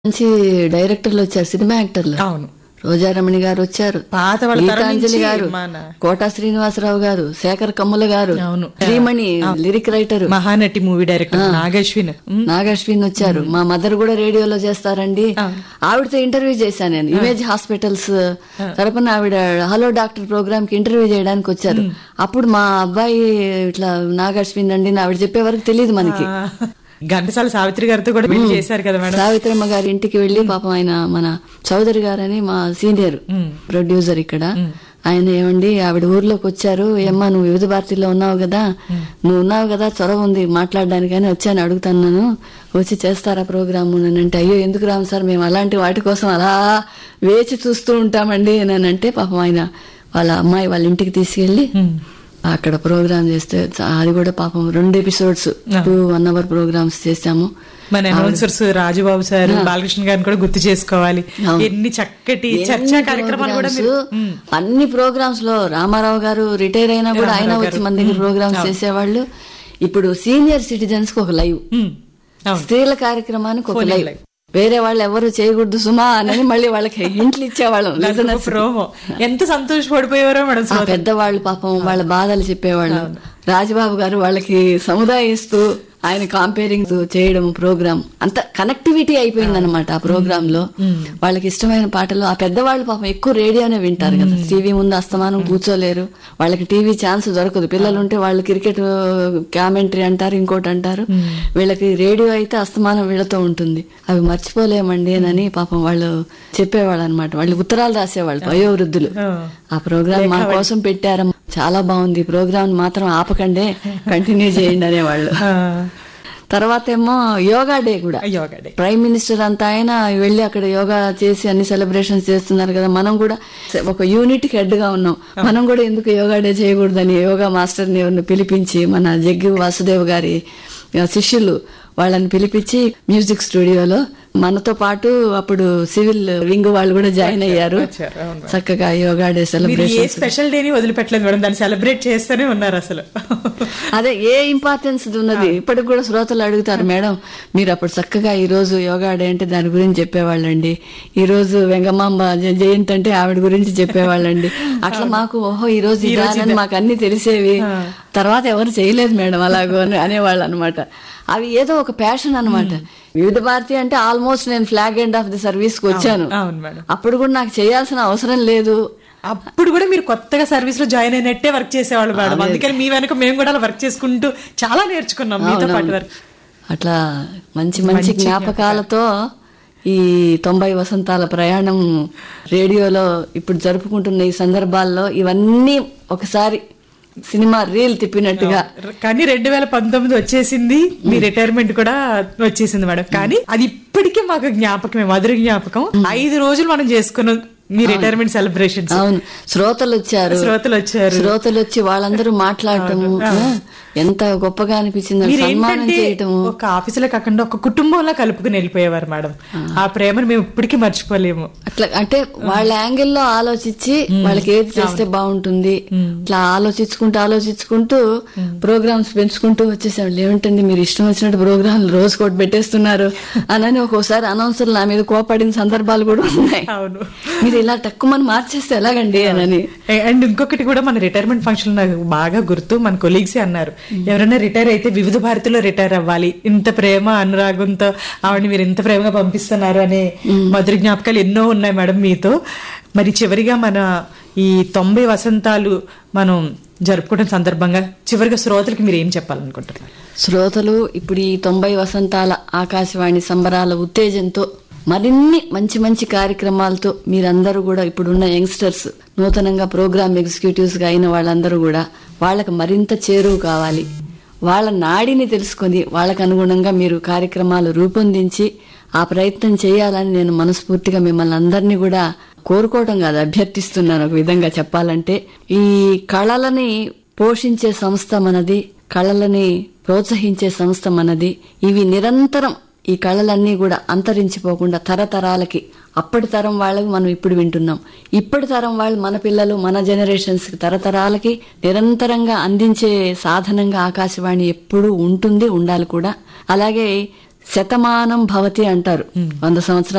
మంచి డైరెక్టర్లు వచ్చారు సినిమా యాక్టర్లు అవును రోజారమణి గారు వచ్చారు పాత వాళ్ళ తరం గీతాంజలి నుంచి గారు మన- కోటా శ్రీనివాసరావు గారు శేఖర్ కమ్ముల గారు అవును. Srimani lyric writer Mahanati movie director Nagashwin um, Nagashwin వచ్చారు మా మదర్ కూడా రేడియోలో చేస్తారండి ఆవిడతో ఇంటర్వ్యూ చేశాను నేను ఇమేజ్ హాస్పిటల్స్ తరపున ఆవిడ హలో డాక్టర్ ప్రోగ్రామ్ కి ఇంటర్వ్యూ చేయడానికి వచ్చారు అప్పుడు మా అబ్బాయి ఇట్లా నాగశ్విన్ అండి అని ఆవిడ చెప్పే వరకు తెలియదు మనకి ఆ, ఘంటసాల సావిత్రి గారితో కూడా పెళ్లి చేశారు కదా మేడం సావిత్రమ్మ గారి ఇంటికి వెళ్లి పాపం ఆయన మన చౌదరి గారని మా సీనియర్ ప్రొడ్యూసర్ ఇక్కడ ఆయన ఏమండి ఆవిడ ఊర్లోకి వచ్చారు ఏమ్మా నువ్వు వివిధ భారతిలో ఉన్నావు కదా నువ్వు ఉన్నావు కదా చొరవ ఉంది మాట్లాడడానికి అని వచ్చాను అడుగుతాను వచ్చి చేస్తారా ప్రోగ్రాము అని అంటే అయ్యో ఎందుకు రాము సార్ మేము అలాంటి వాటి కోసం అలా వేచి చూస్తూ ఉంటామండి అని అంటే పాపం ఆయన వాళ్ళ అమ్మాయి వాళ్ళ ఇంటికి తీసుకెళ్లి ఉమ్, అక్కడ ప్రోగ్రామ్ చేస్తే చా- అది కూడా పాపం రెండు episodes two one hour programs చేశాము మన అనౌన్సర్స్ రాజుబాబు సార్ బాలకృష్ణ గారిని కూడా గుర్తు చేసుకోవాలి అవును. ఎన్ని చక్కటి చర్చా ఎన్ని కార్యక్రమాలు కూడా మీరు programs, ఉమ్, అన్ని ప్రోగ్రామ్స్ లో రామారావు గారు రిటైర్ అయినా కూడా ఆయన వచ్చి మన దగ్గర ప్రోగ్రామ్స్ చేసేవాళ్ళు ఇప్పుడు సీనియర్ సిటిజన్స్ కి ఒక లైవ్ ఉమ్, అవును స్త్రీల కార్యక్రమానికి ఒక Phone in లైవ్ live. వేరే వాళ్ళు ఎవరు చేయకూడదు సుమా అని మళ్ళీ వాళ్ళకి హింట్లు ఇచ్చేవాళ్ళం listeners కి. ప్రోమో ఎంత సంతోషపడిపోయేవారో మేడం ఆ పెద్దవాళ్ళు పాపం వాళ్ళ బాధలు చెప్పేవాళ్ళు రాజబాబు గారు వాళ్ళకి సముదాయిస్తూ ఆయన కాంపేరింగ్ చేయడం ప్రోగ్రామ్ అంత కనెక్టివిటీ అయిపోయింది అనమాట ఆ ప్రోగ్రామ్ లో వాళ్ళకి ఇష్టమైన పాటలు ఆ పెద్దవాళ్ళు పాపం ఎక్కువ రేడియోనే వింటారు కదా టీవీ ముందు అస్తమానం కూర్చోలేరు వాళ్ళకి టీవీ ఛాన్స్ దొరకదు పిల్లలు ఉంటే వాళ్ళు క్రికెట్ కామెంటరీ అంటారు ఇంకోటి అంటారు వీళ్ళకి రేడియో అయితే అస్తమానం వీళ్ళతో ఉంటుంది అవి మర్చిపోలేమండి అని పాపం వాళ్ళు చెప్పేవాళ్ళు అనమాట వాళ్ళు ఉత్తరాలు రాసేవాళ్ళు వయోవృద్ధులు ఆ. ఆ ప్రోగ్రామ్ మా కోసం పెట్టారు చాలా బాగుంది ఈ ప్రోగ్రామ్ మాత్రం ఆపకండే కంటిన్యూ చేయండి అనేవాళ్ళు ఆ, తర్వాత ఏమో యోగా డే కూడా యోగా డే ప్రైమ్ మినిస్టర్ అంతా ఆయన వెళ్ళి అక్కడ యోగా చేసి అన్ని సెలబ్రేషన్స్ చేస్తున్నారు కదా మనం కూడా ఒక యూనిట్ కి హెడ్ గా ఉన్నాం మనం కూడా ఎందుకు యోగా డే చేయకూడదని యోగా మాస్టర్ ని ఎవరిని పిలిపించి మన జగ్గి వాసుదేవ్ గారి ఆ, శిష్యులు వాళ్ళని పిలిపించి మ్యూజిక్ స్టూడియోలో మనతో పాటు అప్పుడు సివిల్ వింగ్ వాళ్ళు కూడా జాయిన్ అయ్యారు వచ్చారు, అవును. చక్కగా యోగా డే మీరు ఏ సెలబ్రేషన్ స్పెషల్ డేని వదిలిపెట్టలేదు మేడం దాన్ని సెలబ్రేట్ చేస్తూనే ఉన్నారు అసలు అదే ఏ ఇంపార్టెన్స్ ఉన్నది ఇప్పటికి కూడా శ్రోతలు అడుగుతారు మేడం మీరు అప్పుడు చక్కగా ఈ రోజు యోగా డే అంటే దాని గురించి చెప్పేవాళ్ళండి ఈ రోజు వెంగమాంబ జ- జయంతి అంటే ఆవిడ గురించి చెప్పేవాళ్ళండి అట్లా మాకు ఓహో ఈ రోజు ఇదానని మాకు అన్ని తెలిసేవి తర్వాత ఎవరు చేయలేదు మేడం అలాగో అని అనేవాళ్ళు అనమాట అవి ఏదో ఒక ప్యాషన్ అన్నమాట వివిధ భారతి అంటే ఆల్మోస్ట్ నేను flag end of the service కి వచ్చాను అవును మేడం అప్పుడు కూడా నాకు చేయాల్సిన అవసరం లేదు అప్పుడు కూడా మీరు కొత్తగా సర్వీస్ లో జాయిన్ అయినట్టే వర్క్ చేసేవాళ్ళు మేడం అందుకని మీ వెనక మేము కూడా అలా వర్క్ చేసుకుంటూ చాలా నేర్చుకున్నాం మీతో పాటు వర్క్ అట్లా మంచి మంచి జ్ఞాపకాలతో ఈ తొంభై వసంతాల ప్రయాణం రేడియోలో ఇప్పుడు జరుపుకుంటున్న ఈ సందర్భాల్లో ఇవన్నీ ఒకసారి సినిమా రీల్ తిప్పినట్టుగా కానీ రెండు వేల పంతొమ్మిది వచ్చేసింది మీ రిటైర్మెంట్ కూడా వచ్చేసింది మేడం కానీ అది ఇప్పటికీ మాకు జ్ఞాపకమే మధుర జ్ఞాపకం ఐదు రోజులు మనం చేసుకున్నాం మీ రిటైర్మెంట్ సెలబ్రేషన్స్ అవును శ్రోతలు వచ్చారు శ్రోతలు వచ్చారు శ్రోతలు వచ్చి వాళ్ళందరూ మాట్లాడటము ఆ, ఎంత గొప్పగా అనిపించింది మీరు సన్మానం ఏంటంటే చేయటము ఒక ఆఫీసులో కాకుండా ఒక కుటుంబంలో కలుపుకుని వెళ్ళిపోయేవారు మేడం ఆ ప్రేమను మేము ఇప్పటికీ మర్చిపోలేము అట్లా అంటే వాళ్ళ యాంగిల్లో ఆలోచించి వాళ్ళకి ఏది చేస్తే బాగుంటుంది ఇట్లా ఆలోచించుకుంటూ ఆలోచించుకుంటూ ప్రోగ్రామ్స్ పెంచుకుంటూ వచ్చేసాం ఏమిటండి మీరు ఇష్టం వచ్చినట్టు ప్రోగ్రామ్ రోజు కోటి పెట్టేస్తున్నారు అని ఒక్కోసారి అనౌన్సర్లు నా మీద కోపడిన సందర్భాలు కూడా ఉన్నాయి అవును మీరు ఇలా తక్కువని మార్చేస్తే ఎలాగండి అని అండ్ ఇంకొకటి కూడా మన రిటైర్మెంట్ ఫంక్షన్ నాకు బాగా గుర్తు మన కొలీగ్స్ అన్నారు ఎవరైనా రిటైర్ అయితే వివిధ భారతిలో రిటైర్ అవ్వాలి ఇంత ప్రేమ అనురాగంతో ఆవిడని మీరు ఇంత ప్రేమగా పంపిస్తున్నారు అనే మధుర జ్ఞాపకాలు ఎన్నో ఉన్నాయి మేడం మీతో మరి చివరిగా మన ఈ తొంభై వసంతాలు మనం జరుపుకోవడం సందర్భంగా చివరిగా శ్రోతలకి మీరు ఏం చెప్పాలనుకుంటున్నారు శ్రోతలు ఇప్పుడు ఈ తొంభై వసంతాల ఆకాశవాణి సంబరాల ఉత్తేజంతో మరిన్ని మంచి మంచి కార్యక్రమాలతో మీరందరూ కూడా ఇప్పుడున్న యంగ్స్టర్స్ నూతనంగా ప్రోగ్రామ్ ఎగ్జిక్యూటివ్స్ గా అయిన వాళ్ళందరూ కూడా వాళ్ళకి మరింత చేరువు కావాలి వాళ్ళ నాడిని తెలుసుకొని వాళ్ళకు అనుగుణంగా మీరు కార్యక్రమాలు రూపొందించి ఆ ప్రయత్నం చేయాలని నేను మనస్ఫూర్తిగా మిమ్మల్ని అందరినీ కూడా కోరుకోవడం కాదు అభ్యర్థిస్తున్నాను ఒక విధంగా చెప్పాలంటే ఈ కళలని పోషించే సంస్థ మనది కళలని ప్రోత్సహించే సంస్థ మనది ఇవి నిరంతరం ఈ కళలన్నీ కూడా అంతరించిపోకుండా తరతరాలకి అప్పటి తరం వాళ్ళకి మనం ఇప్పుడు వింటున్నాం ఇప్పటి తరం వాళ్ళు మన పిల్లలు మన జనరేషన్స్ తరతరాలకి నిరంతరంగా అందించే సాధనంగా ఆకాశవాణి ఎప్పుడూ ఉంటుంది ఉండాలి కూడా అలాగే శతమానం భవతి అంటారు వంద సంవత్సరాలు